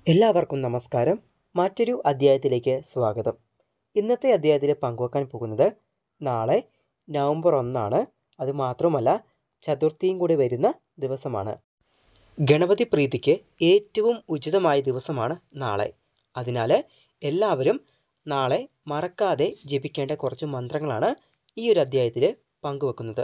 എല്ലാവർക്കും നമസ്കാരം മറ്റൊരു അധ്യായത്തിലേക്ക് സ്വാഗതം ഇന്നത്തെ അധ്യായത്തിൽ പങ്കുവെക്കാൻ പോകുന്നത് നാളെ നവംബർ ഒന്നാണ് അതുമാത്രമല്ല ചതുർത്ഥിയും കൂടി വരുന്ന ദിവസമാണ് ഗണപതി പ്രീതിക്ക് ഏറ്റവും ഉചിതമായ ദിവസമാണ് നാളെ അതിനാൽ എല്ലാവരും നാളെ മറക്കാതെ ജപിക്കേണ്ട കുറച്ച് മന്ത്രങ്ങളാണ് ഈ ഒരു അധ്യായത്തിൽ പങ്കുവെക്കുന്നത്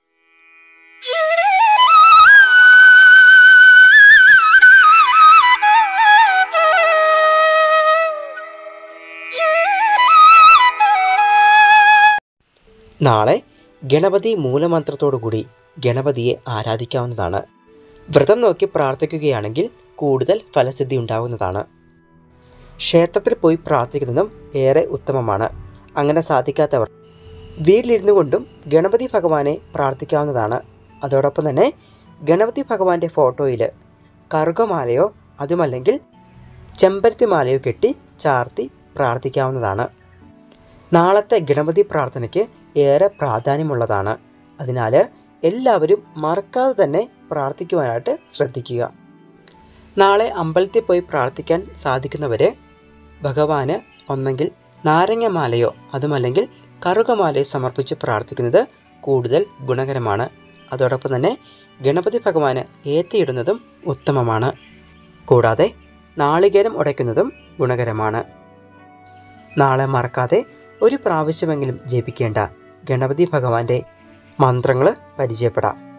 നാളെ ഗണപതി മൂലമന്ത്രത്തോടുകൂടി ഗണപതിയെ ആരാധിക്കാവുന്നതാണ് വ്രതം നോക്കി പ്രാർത്ഥിക്കുകയാണെങ്കിൽ കൂടുതൽ ഫലസിദ്ധി ഉണ്ടാകുന്നതാണ് ക്ഷേത്രത്തിൽ പോയി പ്രാർത്ഥിക്കുന്നതും ഏറെ ഉത്തമമാണ് അങ്ങനെ സാധിക്കാത്തവർ വീട്ടിലിരുന്നു കൊണ്ടും ഗണപതി ഭഗവാനെ പ്രാർത്ഥിക്കാവുന്നതാണ് അതോടൊപ്പം തന്നെ ഗണപതി ഭഗവാന്റെ ഫോട്ടോയിൽ കറുകമാലയോ അതുമല്ലെങ്കിൽ ചെമ്പരത്തി മാലയോ കെട്ടി ചാർത്തി പ്രാർത്ഥിക്കാവുന്നതാണ് നാളത്തെ ഗണപതി പ്രാർത്ഥനയ്ക്ക് ഏറെ പ്രാധാന്യമുള്ളതാണ് അതിനാൽ എല്ലാവരും മറക്കാതെ തന്നെ പ്രാർത്ഥിക്കുവാനായിട്ട് ശ്രദ്ധിക്കുക നാളെ അമ്പലത്തിൽ പോയി പ്രാർത്ഥിക്കാൻ സാധിക്കുന്നവരെ ഭഗവാന് ഒന്നെങ്കിൽ നാരങ്ങമാലയോ അതുമല്ലെങ്കിൽ കറുകമാലയോ സമർപ്പിച്ച് പ്രാർത്ഥിക്കുന്നത് കൂടുതൽ ഗുണകരമാണ് അതോടൊപ്പം തന്നെ ഗണപതി ഭഗവാന് ഏത്തിയിടുന്നതും ഉത്തമമാണ് കൂടാതെ നാളികേരം ഉടയ്ക്കുന്നതും ഗുണകരമാണ് നാളെ മറക്കാതെ ഒരു പ്രാവശ്യമെങ്കിലും ജപിക്കേണ്ട ഗണപതി ഭഗവാന്റെ മന്ത്രങ്ങൾ പരിചയപ്പെടാം